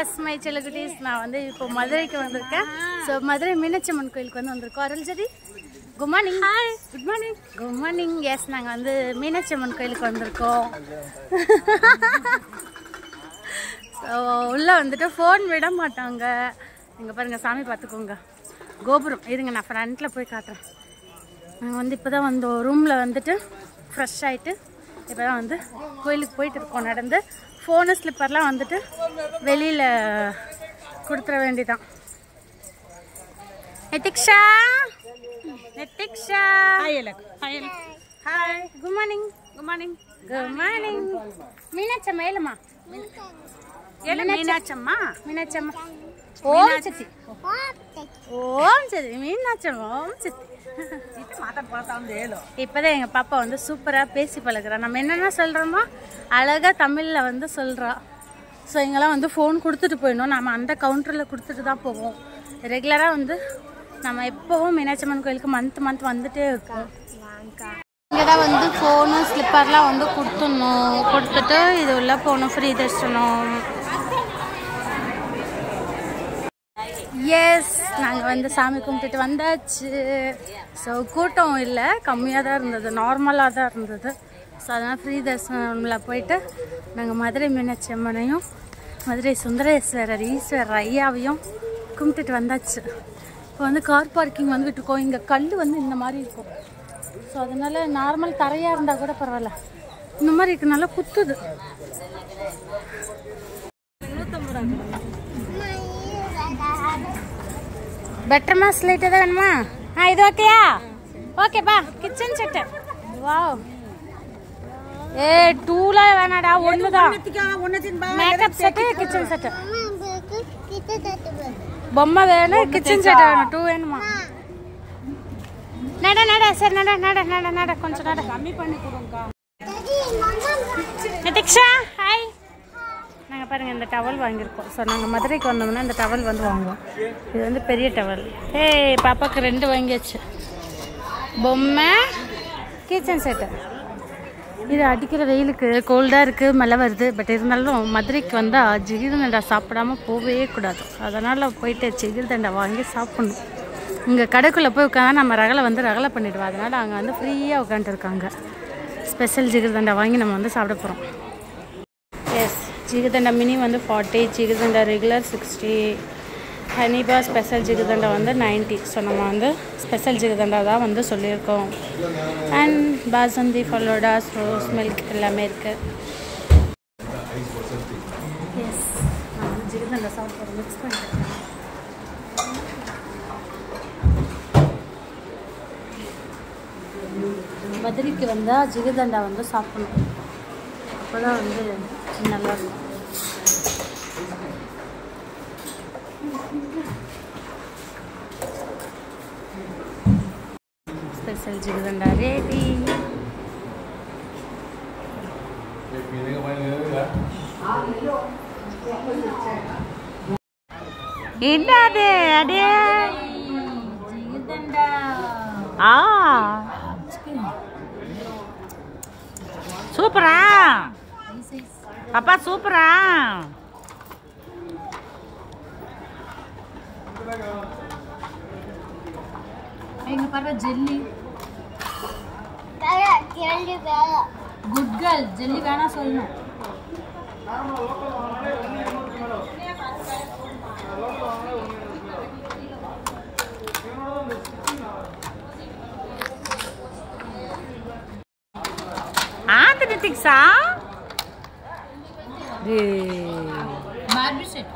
S my செல்லகுட்டீஸ் நான் வந்து இப்போ மதுரைக்கு வந்திருக்கேன் ஸோ மதுரை மீனாட்சி அம்மன் கோயிலுக்கு வந்து வந்திருக்கோம் Aruljothi good morning hi good morning good morning yes நாங்கள் வந்து மீனாட்சி அம்மன் கோயிலுக்கு வந்திருக்கோம் ஸோ உள்ளே வந்துட்டு ஃபோன் விட மாட்டாங்க இங்கே பாருங்கள் சாமி பார்த்துக்கோங்க கோபுரம் இருங்க நான் ஃப்ரண்ட்டில் போய் காட்டுறேன் நாங்கள் வந்து இப்போ தான் வந்தோம் ரூமில் வந்துட்டு ஃப்ரெஷ் ஆகிட்டு இப்போ தான் வந்து கோயிலுக்கு போயிட்டு இருக்கோம் நடந்து ஃபோனு ஸ்லிப்பர்லாம் வந்துட்டு வெளியில் கொடுத்துட வேண்டியதான் Nithiksha Nithiksha hi good morning good morning good morning மீனாட்சம்மா ஏலம்மா ஏல மீனாட்சம்மா மீனாட்சம்மா ஓம் சித்தி ஓம் சித்தி மீனாட்சம்மா ஓம் சித்தி இப்பதான் எங்க பாப்பா வந்து சூப்பரா பேசி பழகுறா நம்ம என்னென்ன சொல்றோமோ அழகா தமிழ்ல வந்து சொல்றா ஸோ இங்கெல்லாம் வந்து ஃபோன் கொடுத்துட்டு போயிடணும் நம்ம அந்த கவுண்டரில் கொடுத்துட்டு தான் போவோம் ரெகுலராக வந்து நம்ம எப்போவும் மீனாட்சி அம்மன் கோயிலுக்கு மந்த் மந்த் வந்துட்டே இருக்கோம் இங்கே தான் வந்து ஃபோனு ஸ்லிப்பர்லாம் வந்து கொடுத்துடணும் கொடுத்துட்டு இது உள்ள போகணும் ஃப்ரீ தர்ஷனம் எஸ் நாங்கள் வந்து சாமி கும்பிட்டுட்டு வந்தாச்சு ஸோ கூட்டம் இல்லை கம்மியாக தான் இருந்தது நார்மலாக தான் இருந்தது ஸோ அதனால் ஃப்ரீ தர்சனமில் போயிட்டு நாங்கள் மதுரை மீனாட்சி அம்மனையும் மதுரை சுந்தரேஸ்வரர் ஈஸ்வரர் ஐயாவையும் கும்பிட்டுட்டு வந்தாச்சு இப்போ வந்து கார் பார்க்கிங் வந்து விட்டுருக்கோம் இங்கே கல் வந்து இந்த மாதிரி இருக்கும் ஸோ அதனால நார்மல் தரையாக இருந்தால் கூட பரவாயில்ல இந்த மாதிரி இருக்கனால குத்துது பெட்டர் மாஸ் லைட் எதாவது வேணுமா ஆ இது ஓகேயா ஓகேப்பா கிச்சன் செட்டு வாவ் ஏ டூல வேணாடா ஒன்று தான் மேக்கப் செட்டு கிச்சன் செட்டு பொம்மை வேணும் கிச்சன் செட் வேணும் டூ வேணுமா நட நட சரி நட நட நட நட கொஞ்சம் நட கம்மி பண்ணி கொடுங்கக்கா நிதிக்ஷா ஹாய் நாங்கள் பாருங்கள் இந்த டவல் வாங்கியிருக்கோம் ஸோ நாங்கள் மதுரைக்கு வந்தோம்னா இந்த டவல் வந்து வாங்குவோம் இது வந்து பெரிய டவல் ஏய் பாப்பாவுக்கு ரெண்டு வாங்கியாச்சு பொம்மை கிச்சன் செட்டு இது அடிக்கிற வெயிலுக்கு கோல்டாக இருக்குது மழை வருது பட் இருந்தாலும் மதுரைக்கு வந்தால் ஜிகிர்தண்டா சாப்பிடாம போகவே கூடாது அதனால் போயிட்டு ஜிகிர்தண்டா வாங்கி சாப்பிடணும் இங்கே கடைக்குள்ளே போய் உட்காந்தா நம்ம ரகலை வந்து ரகலை பண்ணிடுவோம் அதனால் அங்கே வந்து ஃப்ரீயாக உட்காந்துருக்காங்க ஸ்பெஷல் ஜிகிர்தண்டா வாங்கி நம்ம வந்து சாப்பிட போகிறோம் எஸ் ஜிகிர்தண்டா மினி வந்து forty jigarthanda regular sixty Hanifa special jigarthanda வந்து நைன்ட்டி ஸோ நம்ம வந்து ஸ்பெஷல் ஜிகிர்தண்டா தான் வந்து சொல்லியிருக்கோம் and basundi faloodas rose milk எல்லாமே இருக்குது எஸ் நான் வந்து ஜிகிர்தண்டா சாப்பிட்றோம் மிக்ஸ் பண்ணிட்டேன் மதுரைக்கு வந்தால் ஜிகிர்தண்டா வந்து சாப்பிடணும் அப்போ தான் வந்து நல்லா இருக்கும் ஸ்பெஷல் ஜிகிர்தண்டா ரெடி என்னது அடே ஜிகிர்தண்டா ஆ சூப்பரா பாப்பா சூப்பரா எங்க பாரு ஜெல்லி குட் கேர்ள் ஜெல்லி வேணா சொல்லணும் ஆந்து நித்திக்ஸா பார்பி செட்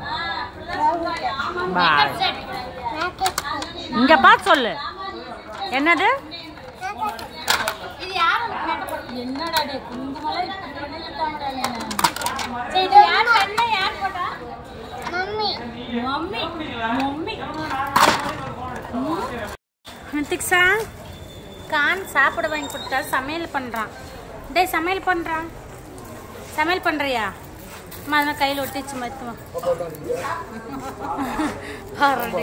பாய் இங்க பார்த்து சொல்லு என்னது இது யாரு என்னடா டே குங்குமலாம் இப்படி பண்ணிட்டாங்கடா என்ன சரி இது யார் பண்ண யார் போட்டா மம்மி மம்மி மம்மி நித்திக்ஷா கான் சாப்பிட வாங்கி கொடுத்தா சமையல் பண்ணுறான் டேய் சமையல் பண்ணுறான் சமையல் பண்ணுறியா அம்மா அதெல்லாம் கையில் ஒட்டிச்சு மத்துவா பாருடி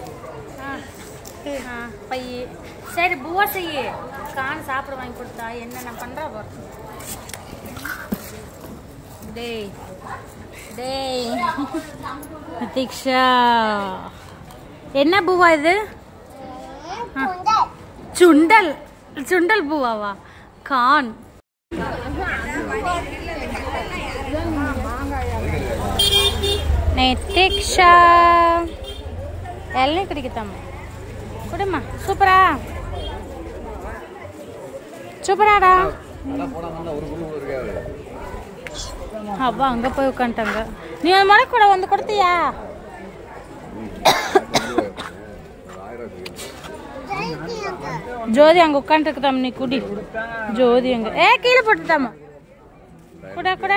ஆ பைய சரி பூவா செய்ய கான் சாப்பிட வாங்கி கொடுத்தா என்னென்ன பண்ணுறா பாரு டேய் டேய் நிதிக்ஷா என்ன பூவா இது சுண்டல் சுண்டல் பூவாவா கான் நிதிக்ஷா எல்லாம் கிடைக்கத்தாம்மா குடுமா சூப்பரா சூப்பராடா அப்பா அங்க போய் உட்காந்துட்டாங்க நீ அந்த மலை கூட வந்து கொடுத்தியா ஜோதி அங்க உட்காந்துருக்குதாம் நீ குடி ஜோதி அங்க ஏ கீழே போட்டுட்டாமா கூட கூட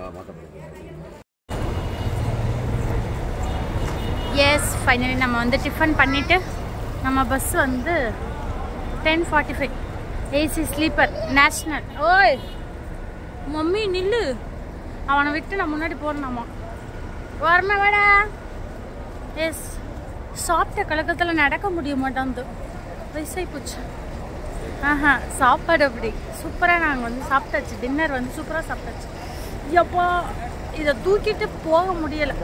எஸ் ஃபைனலி நம்ம வந்து டிஃபன் பண்ணிட்டு நம்ம பஸ் வந்து ten forty five AC sleeper national ஓய் மம்மி நில்லு அவனை விட்டு நான் முன்னாடி போடணுமா வரமே வாடா எஸ் சாப்பிட்ட கலக்கத்தில் நடக்க முடிய மாட்டாந்து வயசாகி போச்சு ஆஹா சாப்பாடு அப்படி சூப்பராக நாங்கள் வந்து சாப்பிட்டாச்சு டின்னர் வந்து சூப்பராக சாப்பிட்டாச்சு எப்போ இதை தூக்கிட்டு போக முடியலை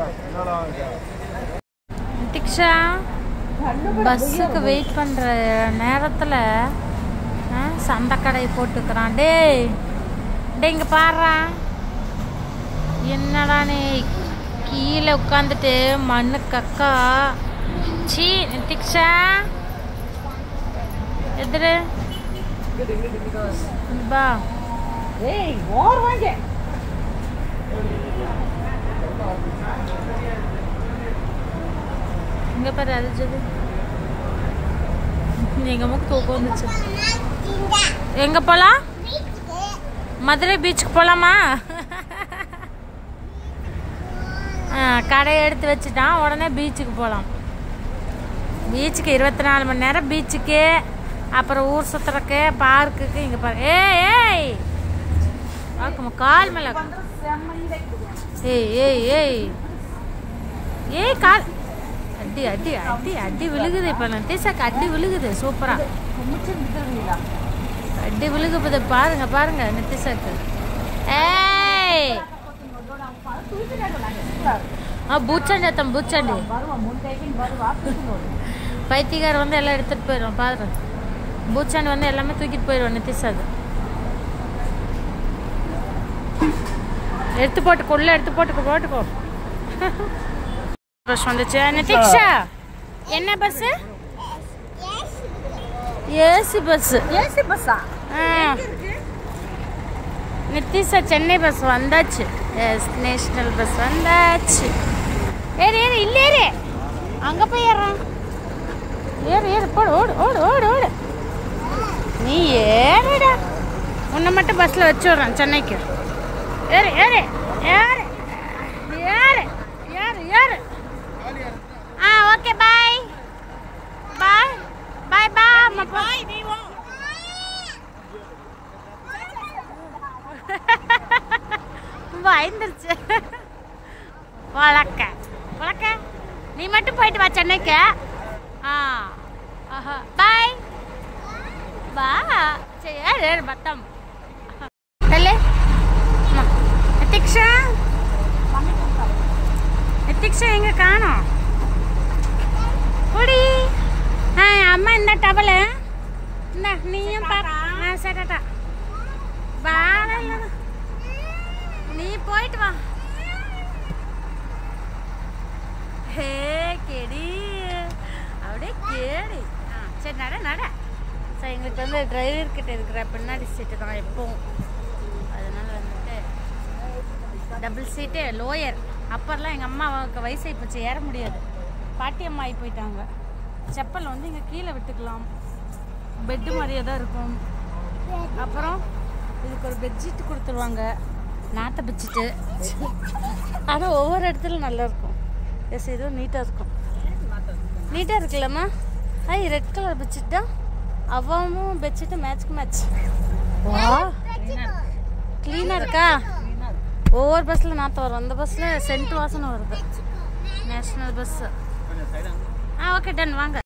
திக்ஷா பஸ்ஸுக்கு வெயிட் பண்ணுற நேரத்தில் சந்தை கடை போட்டுக்கிறான் டேய் டேய் இங்கே பாடுறா என்னடா நீ கீழே உட்காந்துட்டு மண்ணு கக்கா சீ நிதிக்ஷா எதிரு பா ஏய் ஓர் வாங்க இங்கே பாரு அரிஞ்சது எங்கள் மூக்கு தூக்கம் வந்துச்சு எங்கே போகலாம் மதுரை பீச்சுக்கு போகலாமா ஆ கடையை எடுத்து வச்சுட்டான் உடனே பீச்சுக்கு போகலாம் பீச்சுக்கு இருபத்தி நாலு மணி நேரம் பீச்சுக்கு அப்புறம் ஊர் சுற்றுறக்கு பார்க்குக்கு இங்கே பாரு ஏய் ஏய் ஆக்குமா கால் மேலே ஏய் ஏய் ஏய் ஏய் கால் அடி அடி அடி அடி விழுகுது இப்போ நத்தீசாக்கு அடி விழுகுது சூப்பரா அடி விழுகுது பாருங்க பாருங்க நித்திசாக்கு ஏய் ఆ బూచండి అతను బూచండి பைத்தியக்கார் வந்து எல்லாம் எடுத்துட்டு போயிடும் பாரு பூச்சாண்டி வந்து எல்லாமே தூக்கிட்டு போயிடுவோம் நிதிஷ் அது எடுத்து போட்டுக்கோ உள்ள எடுத்து போட்டுக்கோ போட்டுக்கோ பஸ் வந்துச்சு நிதிக்ஷா என்ன பஸ் ஏசி பஸ் ஏசி பஸ்ஸா நித்திஷா சென்னை பஸ் வந்தாச்சு எஸ் நேஷனல் பஸ் வந்தாச்சு ஏறு ஏறு இல்ல ஏறு அங்க போய் ஏறான் ஏறு ஏறு போடு ஓடு ஓடு ஓடு ஓடு நீ ஏறுடா உன்னை மட்டும் பஸ்ல வச்சு விடுறேன் சென்னைக்கு ஏறு ஏறு ஏறு ஏறு ஏறு ஏறு ஆ ஓகே பாய் பாய் பாய் பாய் பாய் நீ பயந்துருச்சு வழக்க வழக்க நீ மட்டும் போயிட்டு வா சென்னைக்கு ஆ ஆஹா பாய் பா சரி ஏறு ஏறு பத்தம் தள்ளு அம்மா. நித்திக்ஷா நித்திக்ஷா எங்க காணோம் குடி ஆ அம்மா இந்த டவலு இந்த நீயும் பா ஆ சரிடா பால நீ போயிட்டு வா ஹே கெடி அப்படியே கேடி ஆ சரி நட நட சரி எங்களுக்கு வந்து டிரைவர் கிட்ட இருக்கிற பின்னாடி சீட்டு தான் எப்பவும் அதனால வந்துட்டு டபுள் சீட்டு லோயர் அப்பர்லாம் எங்கள் அம்மாவுக்கு வயசாகி போச்சு ஏற முடியாது பாட்டி அம்மா ஆகி போயிட்டாங்க செப்பல் வந்து இங்கே கீழே விட்டுக்கலாம் பெட்டு மாதிரியே தான் இருக்கும் அப்புறம் இதுக்கு ஒரு பெட்ஷீட் கொடுத்துருவாங்க நாட்டை பெட்ஷீட்டு ஆனால் ஒவ்வொரு இடத்துல நல்லா இருக்கும் எஸ் இதுவும் நீட்டாக இருக்கும் நீட்டாக இருக்குல்லம்மா ஐ ரெட் கலர் பெட்ஷீட் தான் அவமும் பெட்ஷீட்டு மேட்ச்க்கு மேட்ச் வா க்ளீனாக இருக்கா ஒவ்வொரு பஸ்ஸில் நாற்றம் வரும் அந்த பஸ்ஸில் சென்ட் வாசனை வருது நேஷ்னல் பஸ்ஸு ஆ ஓகே டன் வாங்க